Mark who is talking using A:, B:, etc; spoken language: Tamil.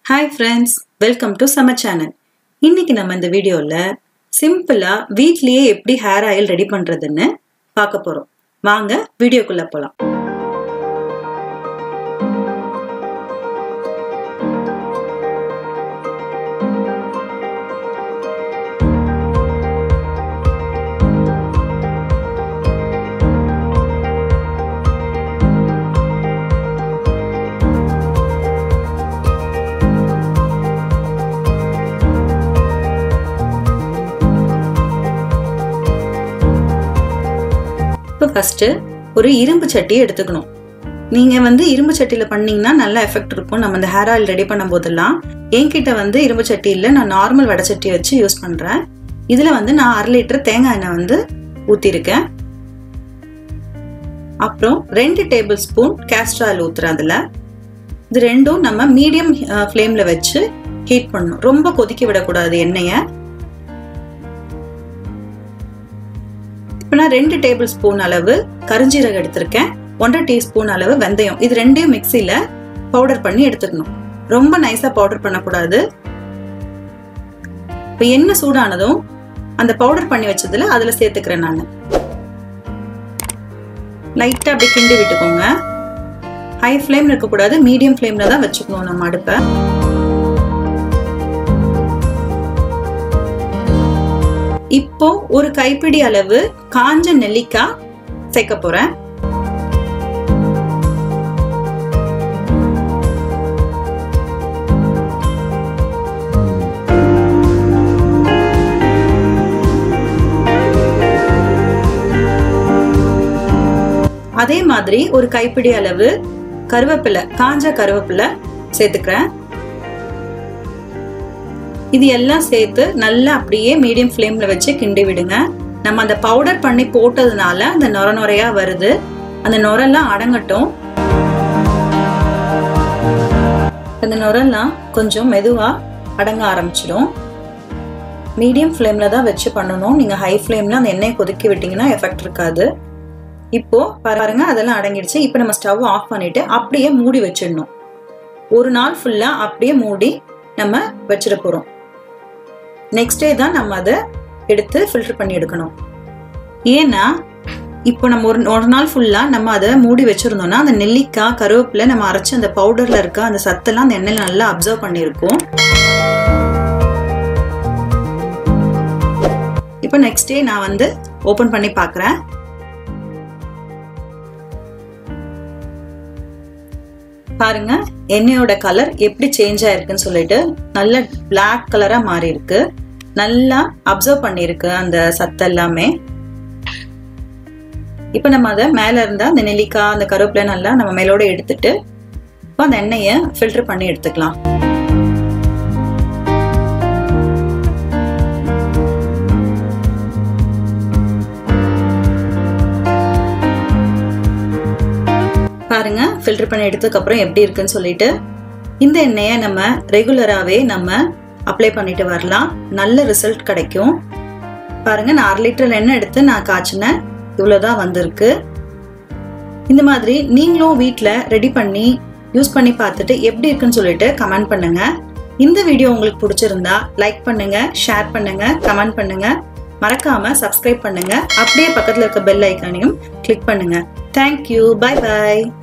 A: hi friends welcome to Sama channel இன்னைக்கு நம்ம இந்த வீடியோவில் சிம்பிளாக வீட்லேயே எப்படி ஹேர் ஆயில் ரெடி பண்ணுறதுன்னு பார்க்க போகிறோம் வாங்க வீடியோக்குள்ளே போகலாம் இப்போ ஃபஸ்ட்டு ஒரு இரும்பு சட்டி எடுத்துக்கணும் நீங்கள் வந்து இரும்பு சட்டியில் பண்ணீங்கன்னா நல்ல எஃபெக்ட் இருக்கும் நம்ம இந்த ஹேர் ஆயில் ரெடி பண்ணும் போதெல்லாம் என்கிட்ட வந்து இரும்பு சட்டி இல்லை நான் நார்மல் வடை சட்டி வச்சு யூஸ் பண்ணுறேன் இதில் வந்து நான் அரை லிட்டர் தேங்காய் எண்ணெய் வந்து ஊற்றிருக்கேன் அப்புறம் ரெண்டு டேபிள் ஸ்பூன் கேஸ்டர் ஆயில் ஊற்றுறேன் அதில் இது ரெண்டும் நம்ம மீடியம் ஃப்ளேமில் வச்சு ஹீட் பண்ணணும் ரொம்ப கொதிக்க விடக்கூடாது எண்ணெயை இப்போ நான் ரெண்டு டேபிள் ஸ்பூன் அளவு கரிஞ்சீரகம் எடுத்திருக்கேன் ஒன்றரை டீஸ்பூன் அளவு வெந்தயம் இது ரெண்டையும் மிக்சியில் பவுடர் பண்ணி எடுத்துக்கணும் ரொம்ப நைஸாக பவுடர் பண்ணக்கூடாது இப்போ எண்ணெய் சூடானதும் அந்த பவுடர் பண்ணி வச்சதுல அதில் சேர்த்துக்கிறேன் நான் லைட்டாக அப்படி கிண்டி விட்டுக்கோங்க ஹை ஃப்ளேம் இருக்கக்கூடாது மீடியம் ஃப்ளேமில் தான் வச்சுக்கணும் நம்ம அடுப்பை இப்போ ஒரு கைப்பிடி அளவு காஞ்ச நெல்லிக்காய் சேர்க்க போறேன் அதே மாதிரி ஒரு கைப்பிடி அளவு கருவேப்பிலை காஞ்ச கருவேப்பிலை சேர்த்துக்கிறேன் இது எல்லாம் சேர்த்து நல்லா அப்படியே மீடியம் ஃப்ளேம்ல வச்சு கிண்டி விடுங்க நம்ம அந்த பவுடர் பண்ணி போட்டதுனால அந்த நொர நொறையா வருது அந்த நொரெல்லாம் அடங்கட்டும் அந்த நொரெல்லாம் கொஞ்சம் மெதுவா அடங்க ஆரம்பிச்சிடும் மீடியம் ஃப்ளேம்ல தான் வச்சு பண்ணணும் நீங்க ஹை ஃப்ளேம்ல அந்த எண்ணெயை கொதிக்கி விட்டீங்கன்னா எஃபெக்ட் இருக்காது இப்போ பாருங்க அதெல்லாம் அடங்கிடுச்சு இப்போ நம்ம ஸ்டவ் ஆஃப் பண்ணிட்டு அப்படியே மூடி வச்சிடணும் ஒரு நாள் ஃபுல்லா அப்படியே மூடி நம்ம வச்சிட போறோம் நெக்ஸ்ட் டே தான் நம்ம அதை எடுத்து ஃபில்டர் பண்ணி எடுக்கணும் ஏன்னா இப்போ நம்ம ஒரு ஒரு நாள் ஃபுல்லாக நம்ம அதை மூடி வச்சுருந்தோம்னா அந்த நெல்லிக்காய் கருவேப்பிலை நம்ம அரைச்சி அந்த பவுடரில் இருக்க அந்த சத்தெல்லாம் அந்த எண்ணெயில் நல்லா அப்சர்வ் பண்ணியிருக்கோம் இப்போ நெக்ஸ்ட் டே நான் வந்து ஓப்பன் பண்ணி பார்க்குறேன் பாருங்க எண்ணெயோட கலர் எப்படி சேஞ்ச் ஆயிருக்குன்னு சொல்லிட்டு நல்ல பிளாக் கலரா மாறி இருக்கு நல்லா அப்சர்வ் பண்ணிருக்கு அந்த சத்து எல்லாமே இப்போ நம்ம அதை மேல இருந்தா அந்த நெல்லிக்காய் அந்த கருவேப்பிலை நல்லா நம்ம மேலோட எடுத்துட்டு இப்போ அந்த எண்ணெயை ஃபில்டர் பண்ணி எடுத்துக்கலாம் பாருங்க ஃபில்டர் பண்ணி எடுத்ததுக்கப்புறம் எப்படி இருக்குன்னு சொல்லிட்டு இந்த எண்ணெயை நம்ம ரெகுலராகவே நம்ம அப்ளை பண்ணிட்டு வரலாம் நல்ல ரிசல்ட் கிடைக்கும் பாருங்க நான் அரை லிட்டர் எண்ணெய் எடுத்து நான் காய்ச்சினேன் இவ்வளோதான் வந்திருக்கு இந்த மாதிரி நீங்களும் வீட்டில் ரெடி பண்ணி யூஸ் பண்ணி பார்த்துட்டு எப்படி இருக்குன்னு சொல்லிட்டு கமெண்ட் பண்ணுங்க இந்த வீடியோ உங்களுக்கு பிடிச்சிருந்தா லைக் பண்ணுங்க ஷேர் பண்ணுங்க கமெண்ட் பண்ணுங்க மறக்காம சப்ஸ்கிரைப் பண்ணுங்க அப்படியே பக்கத்தில் இருக்க பெல் ஐக்கானையும் கிளிக் பண்ணுங்க தேங்க்யூ பை பாய்